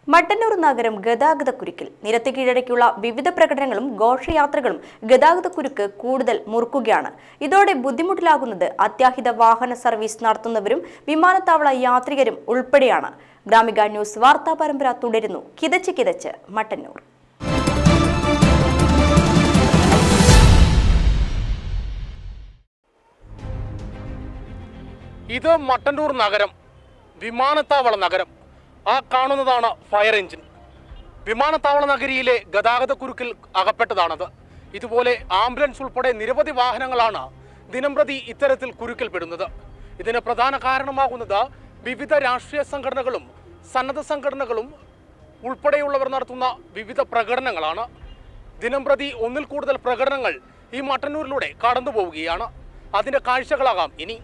മട്ടന്നൂർ നഗരം ഗതാഗതക്കുരുക്കിൽ നിരത്തി കീഴടക്കിയുള്ള വിവിധ പ്രകടനങ്ങളും ഘോഷയാത്രകളും ഗതാഗതക്കുരുക്ക് കൂടുതൽ മുറുക്കുകയാണ് ഇതോടെ ബുദ്ധിമുട്ടിലാകുന്നത് അത്യാഹിത വാഹന സർവീസ് നടത്തുന്നവരും വിമാനത്താവള യാത്രികരും ഉൾപ്പെടെയാണ് ഗ്രാമിക ന്യൂസ് വാർത്താ പരമ്പര തുടരുന്നു കിതച്ച് കിതച്ച് മട്ടന്നൂർ ഇത് മട്ടന്നൂർ നഗരം വിമാനത്താവള നഗരം ആ കാണുന്നതാണ് ഫയർ എഞ്ചിൻ വിമാനത്താവള നഗരിയിലെ ഗതാഗതക്കുരുക്കിൽ അകപ്പെട്ടതാണത് ഇതുപോലെ ആംബുലൻസ് ഉൾപ്പെടെ നിരവധി വാഹനങ്ങളാണ് ദിനംപ്രതി ഇത്തരത്തിൽ കുരുക്കിൽപ്പെടുന്നത് ഇതിന് പ്രധാന കാരണമാകുന്നത് വിവിധ രാഷ്ട്രീയ സംഘടനകളും സന്നദ്ധ സംഘടനകളും ഉൾപ്പെടെയുള്ളവർ നടത്തുന്ന വിവിധ പ്രകടനങ്ങളാണ് ദിനംപ്രതി ഒന്നിൽ കൂടുതൽ പ്രകടനങ്ങൾ ഈ മട്ടന്നൂരിലൂടെ കടന്നു പോവുകയാണ് അതിന്റെ കാഴ്ചകളാകാം ഇനി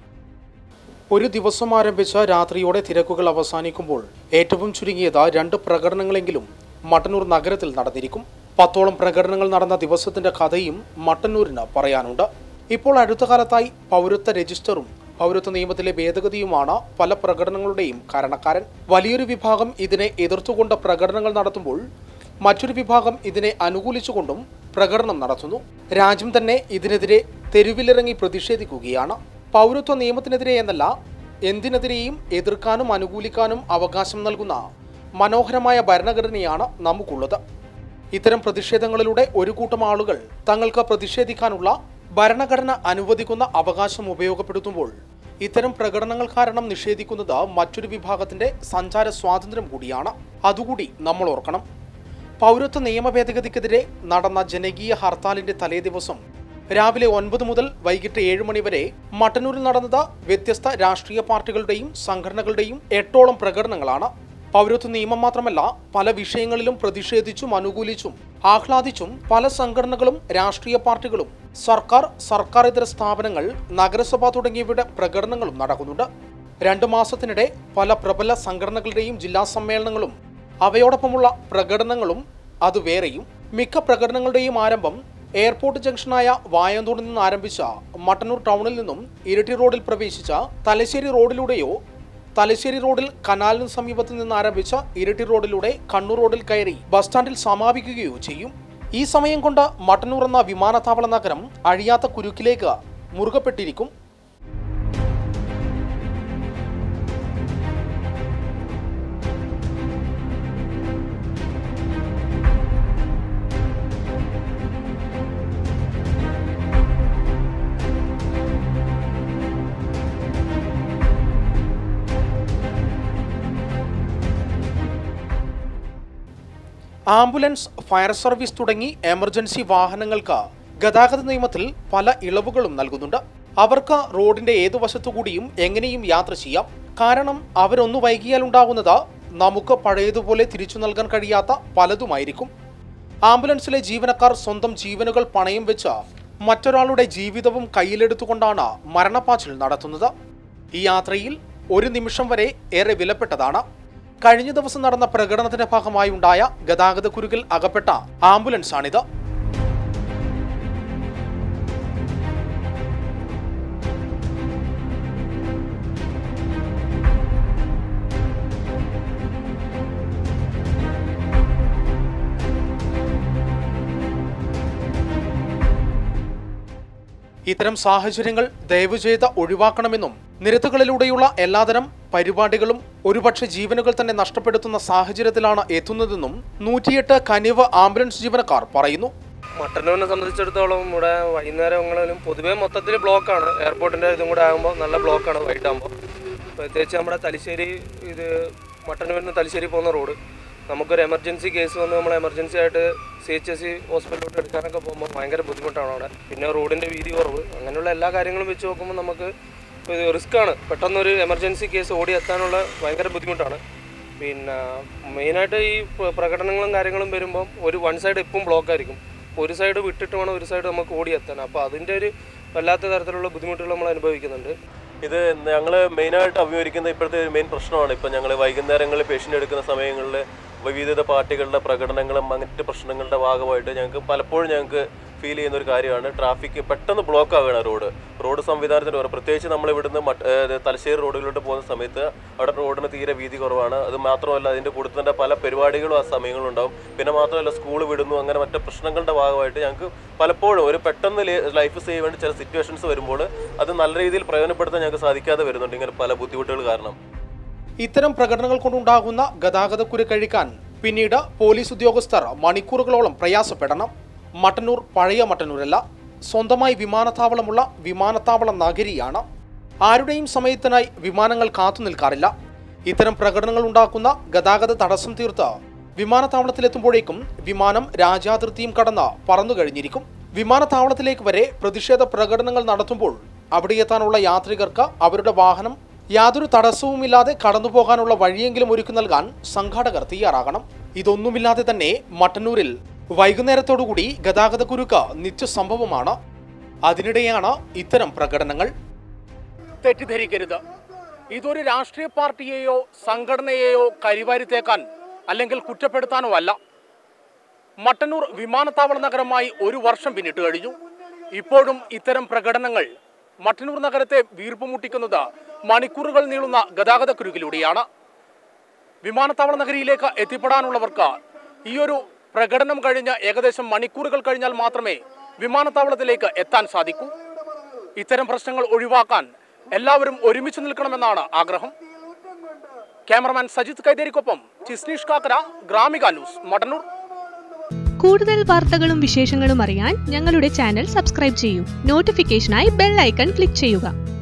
ഒരു ദിവസം ആരംഭിച്ച രാത്രിയോടെ തിരക്കുകൾ അവസാനിക്കുമ്പോൾ ഏറ്റവും ചുരുങ്ങിയത് രണ്ട് പ്രകടനങ്ങളെങ്കിലും മട്ടന്നൂർ നഗരത്തിൽ നടന്നിരിക്കും പത്തോളം പ്രകടനങ്ങൾ നടന്ന ദിവസത്തിന്റെ കഥയും മട്ടന്നൂരിന് പറയാനുണ്ട് ഇപ്പോൾ അടുത്ത കാലത്തായി പൗരത്വ രജിസ്റ്ററും പൗരത്വ നിയമത്തിലെ ഭേദഗതിയുമാണ് പല പ്രകടനങ്ങളുടെയും കാരണക്കാരൻ വലിയൊരു വിഭാഗം ഇതിനെ എതിർത്തുകൊണ്ട് പ്രകടനങ്ങൾ നടത്തുമ്പോൾ മറ്റൊരു വിഭാഗം ഇതിനെ അനുകൂലിച്ചുകൊണ്ടും പ്രകടനം നടത്തുന്നു രാജ്യം തന്നെ ഇതിനെതിരെ തെരുവിലിറങ്ങി പ്രതിഷേധിക്കുകയാണ് പൗരത്വ നിയമത്തിനെതിരെ എന്നല്ല എന്തിനെതിരെയും എതിർക്കാനും അനുകൂലിക്കാനും അവകാശം നൽകുന്ന മനോഹരമായ ഭരണഘടനയാണ് നമുക്കുള്ളത് ഇത്തരം പ്രതിഷേധങ്ങളിലൂടെ ഒരു കൂട്ടം ആളുകൾ തങ്ങൾക്ക് പ്രതിഷേധിക്കാനുള്ള ഭരണഘടന അനുവദിക്കുന്ന അവകാശം ഉപയോഗപ്പെടുത്തുമ്പോൾ ഇത്തരം പ്രകടനങ്ങൾ കാരണം നിഷേധിക്കുന്നത് മറ്റൊരു വിഭാഗത്തിന്റെ സഞ്ചാര സ്വാതന്ത്ര്യം കൂടിയാണ് അതുകൂടി നമ്മൾ ഓർക്കണം പൗരത്വ നിയമ ഭേദഗതിക്കെതിരെ നടന്ന ജനകീയ ഹർത്താലിന്റെ തലേദിവസം രാവിലെ ഒൻപത് മുതൽ വൈകിട്ട് ഏഴ് മണി വരെ മട്ടന്നൂരിൽ നടന്നത് വ്യത്യസ്ത രാഷ്ട്രീയ പാർട്ടികളുടെയും സംഘടനകളുടെയും എട്ടോളം പ്രകടനങ്ങളാണ് പൗരത്വ നിയമം മാത്രമല്ല പല വിഷയങ്ങളിലും പ്രതിഷേധിച്ചും അനുകൂലിച്ചും ആഹ്ലാദിച്ചും പല സംഘടനകളും രാഷ്ട്രീയ പാർട്ടികളും സർക്കാർ സർക്കാർ ഇതര സ്ഥാപനങ്ങൾ നഗരസഭ തുടങ്ങിയവയുടെ പ്രകടനങ്ങളും നടക്കുന്നുണ്ട് രണ്ട് മാസത്തിനിടെ പല പ്രബല സംഘടനകളുടെയും ജില്ലാ സമ്മേളനങ്ങളും അവയോടൊപ്പമുള്ള പ്രകടനങ്ങളും അത് വേറെയും മിക്ക പ്രകടനങ്ങളുടെയും ആരംഭം എയർപോർട്ട് ജംഗ്ഷനായ വായന്തോടിൽ നിന്ന് ആരംഭിച്ച മട്ടന്നൂർ ടൗണിൽ നിന്നും ഇരിട്ടി റോഡിൽ പ്രവേശിച്ച തലശ്ശേരി റോഡിലൂടെയോ തലശ്ശേരി റോഡിൽ കനാലിന് സമീപത്ത് നിന്ന് ആരംഭിച്ച ഇരിട്ടി റോഡിലൂടെ കണ്ണൂർ റോഡിൽ കയറി ബസ് സ്റ്റാൻഡിൽ സമാപിക്കുകയോ ചെയ്യും ഈ സമയം കൊണ്ട് മട്ടന്നൂർ എന്ന വിമാനത്താവള നഗരം അഴിയാത്ത കുരുക്കിലേക്ക് മുറുകപ്പെട്ടിരിക്കും ആംബുലൻസ് ഫയർ സർവീസ് തുടങ്ങി എമർജൻസി വാഹനങ്ങൾക്ക് ഗതാഗത നിയമത്തിൽ പല ഇളവുകളും നൽകുന്നുണ്ട് അവർക്ക് റോഡിന്റെ ഏതു വശത്തുകൂടിയും എങ്ങനെയും യാത്ര ചെയ്യാം കാരണം അവരൊന്നു വൈകിയാൽ ഉണ്ടാകുന്നത് നമുക്ക് പഴയതുപോലെ തിരിച്ചു നൽകാൻ കഴിയാത്ത പലതുമായിരിക്കും ആംബുലൻസിലെ ജീവനക്കാർ സ്വന്തം ജീവനുകൾ പണയം വെച്ച് മറ്റൊരാളുടെ ജീവിതവും കയ്യിലെടുത്തുകൊണ്ടാണ് മരണപ്പാച്ചിൽ നടത്തുന്നത് ഈ യാത്രയിൽ ഒരു നിമിഷം വരെ ഏറെ വിലപ്പെട്ടതാണ് കഴിഞ്ഞ ദിവസം നടന്ന പ്രകടനത്തിന്റെ ഭാഗമായി ഉണ്ടായ ഗതാഗത കുരുക്കിൽ അകപ്പെട്ട ആംബുലൻസ് ആണിത് ഇത്തരം സാഹചര്യങ്ങൾ ദയവ് ചെയ്ത് ഒഴിവാക്കണമെന്നും നിരത്തുകളിലൂടെയുള്ള എല്ലാതരം പരിപാടികളും ഒരുപക്ഷെ ജീവനുകൾ തന്നെ നഷ്ടപ്പെടുത്തുന്ന സാഹചര്യത്തിലാണ് എത്തുന്നതെന്നും നൂറ്റിയെട്ട് കനിവ് ആംബുലൻസ് ജീവനക്കാർ പറയുന്നു മട്ടന്നൂരിനെ സംബന്ധിച്ചിടത്തോളം ഇവിടെ വൈകുന്നേരങ്ങളിലും പൊതുവേ മൊത്തത്തിൽ ബ്ലോക്കാണ് എയർപോർട്ടിൻ്റെ ഇതും കൂടെ ആകുമ്പോൾ നല്ല ബ്ലോക്കാണ് വൈകിട്ടാകുമ്പോൾ പ്രത്യേകിച്ച് നമ്മുടെ തലശ്ശേരി ഇത് മട്ടന്നൂരിൽ നിന്ന് തലശ്ശേരി പോകുന്ന റോഡ് നമുക്കൊരു എമർജൻസി കേസ് വന്ന് നമ്മൾ എമർജൻസി ആയിട്ട് സി എച്ച് എസ് സി ഹോസ്പിറ്റലിലോട്ട് എടുക്കാനൊക്കെ പോകുമ്പോൾ ഭയങ്കര ബുദ്ധിമുട്ടാണ് അവിടെ പിന്നെ റോഡിൻ്റെ വീതി കുറവ് അങ്ങനെയുള്ള എല്ലാ കാര്യങ്ങളും വെച്ച് നോക്കുമ്പോൾ നമുക്ക് ഇത് റിസ്ക്കാണ് പെട്ടെന്നൊരു എമർജൻസി കേസ് ഓടി എത്താനുള്ള ഭയങ്കര ബുദ്ധിമുട്ടാണ് പിന്നെ മെയിനായിട്ട് ഈ പ്ര- പ്രകടനങ്ങളും കാര്യങ്ങളും വരുമ്പം ഒരു വൺ സൈഡ് എപ്പം ബ്ലോക്ക് ആയിരിക്കും ഒരു സൈഡ് വിട്ടിട്ട് വേണം ഒരു സൈഡ് നമുക്ക് ഓടിയെത്താൻ അപ്പോൾ അതിൻ്റെ ഒരു വല്ലാത്ത തരത്തിലുള്ള ബുദ്ധിമുട്ടുകൾ നമ്മൾ അനുഭവിക്കുന്നുണ്ട് ഇത് ഞങ്ങൾ മെയിനായിട്ട് അഭിമുഖീകരിക്കുന്ന ഇപ്പോഴത്തെ ഒരു മെയിൻ പ്രശ്നമാണ് ഇപ്പം ഞങ്ങൾ വൈകുന്നേരങ്ങളിൽ പേഷ്യൻ്റ് എടുക്കുന്ന സമയങ്ങളിൽ വിവിധ പാർട്ടികളുടെ പ്രകടനങ്ങളും മറ്റ് പ്രശ്നങ്ങളുടെ ഭാഗമായിട്ട് ഞങ്ങൾക്ക് പലപ്പോഴും ഞങ്ങൾക്ക് ഫീൽ ചെയ്യുന്ന ഒരു കാര്യമാണ് ട്രാഫിക് പെട്ടെന്ന് ബ്ലോക്ക് ആവുകയാണ് റോഡ് റോഡ് സംവിധാനത്തിന് കുറവ് പ്രത്യേകിച്ച് നമ്മൾ ഇവിടുന്ന് മട്ട് ഏഹ് തലശ്ശേരി റോഡുകളിലോട്ട് പോകുന്ന സമയത്ത് അവിടെ റോഡിന് തീരെ വീതി കുറവാണ് അത് മാത്രമല്ല അതിൻ്റെ കൂടെ തന്നെ പല പരിപാടികളും ആ സമയങ്ങളും ഉണ്ടാവും പിന്നെ മാത്രമല്ല സ്കൂൾ വിടുന്നു അങ്ങനെ മറ്റു പ്രശ്നങ്ങളുടെ ഭാഗമായിട്ട് ഞങ്ങൾക്ക് പലപ്പോഴും ഒരു പെട്ടെന്ന് ലൈഫ് സേവ് വേണ്ടി ചില സിറ്റുവേഷൻസ് വരുമ്പോൾ അത് നല്ല രീതിയിൽ പ്രയോജനപ്പെടുത്താൻ ഞങ്ങൾക്ക് സാധിക്കാതെ വരുന്നുണ്ട് ഇങ്ങനെ പല ബുദ്ധിമുട്ടുകൾ കാരണം ഇത്തരം പ്രകടനങ്ങൾ കൊണ്ടുണ്ടാകുന്ന ഗതാഗതക്കുരുക്ക് കഴിക്കാൻ പിന്നീട് പോലീസ് ഉദ്യോഗസ്ഥർ മണിക്കൂറുകളോളം പ്രയാസപ്പെടണം മട്ടന്നൂർ പഴയ മട്ടന്നൂരല്ല സ്വന്തമായി വിമാനത്താവളമുള്ള വിമാനത്താവള നഗരിയാണ് ആരുടെയും സമയത്തിനായി വിമാനങ്ങൾ കാത്തു നിൽക്കാറില്ല ഇത്തരം പ്രകടനങ്ങൾ ഉണ്ടാക്കുന്ന ഗതാഗത തടസ്സം തീർത്ത് വിമാനത്താവളത്തിലെത്തുമ്പോഴേക്കും വിമാനം രാജ്യാതിർത്തിയും കടന്ന് പറന്നു കഴിഞ്ഞിരിക്കും വിമാനത്താവളത്തിലേക്ക് വരെ പ്രതിഷേധ പ്രകടനങ്ങൾ നടത്തുമ്പോൾ അവിടെ എത്താനുള്ള യാത്രികർക്ക് അവരുടെ വാഹനം യാതൊരു തടസ്സവുമില്ലാതെ കടന്നുപോകാനുള്ള വഴിയെങ്കിലും ഒരുക്കി നൽകാൻ സംഘാടകർ തയ്യാറാകണം ഇതൊന്നുമില്ലാതെ തന്നെ മട്ടന്നൂരിൽ വൈകുന്നേരത്തോടുകൂടി ഗതാഗതക്കുരുക്ക് നിത്യസംഭവമാണ് അതിനിടെയാണ് ഇത്തരം പ്രകടനങ്ങൾ തെറ്റിദ്ധരിക്കരുത് ഇതൊരു രാഷ്ട്രീയ പാർട്ടിയെയോ സംഘടനയെയോ കരിവാരിത്തേക്കാൻ അല്ലെങ്കിൽ കുറ്റപ്പെടുത്താനോ അല്ല മട്ടന്നൂർ വിമാനത്താവള നഗരമായി ഒരു വർഷം പിന്നിട്ട് കഴിഞ്ഞു ഇപ്പോഴും ഇത്തരം പ്രകടനങ്ങൾ മട്ടന്നൂർ നഗരത്തെ വീർപ്പുമുട്ടിക്കുന്നത് മണിക്കൂറുകൾ നീളുന്ന ഗതാഗത കുരുക്കിലൂടെയാണ് വിമാനത്താവള നഗരിയിലേക്ക് എത്തിപ്പെടാനുള്ളവർക്ക് ഈ ഒരു പ്രകടനം കഴിഞ്ഞ് ഏകദേശം മണിക്കൂറുകൾ കഴിഞ്ഞാൽ മാത്രമേ വിമാനത്താവളത്തിലേക്ക് എത്താൻ സാധിക്കൂ ഇത്തരം പ്രശ്നങ്ങൾ ഒഴിവാക്കാൻ എല്ലാവരും ഒരുമിച്ച് നിൽക്കണമെന്നാണ് ആഗ്രഹം ക്യാമറമാൻ സജിത് കൈതേരിക്കൊപ്പം ചിസ്നീഷ് കാക്കര ഗ്രാമിക ന്യൂസ് മട്ടന്നൂർ കൂടുതൽ വാർത്തകളും വിശേഷങ്ങളും അറിയാൻ ഞങ്ങളുടെ ചാനൽ സബ്സ്ക്രൈബ് ചെയ്യൂ നോട്ടിഫിക്കേഷനായി ബെൽ ഐക്കൺ ക്ലിക്ക് ചെയ്യുക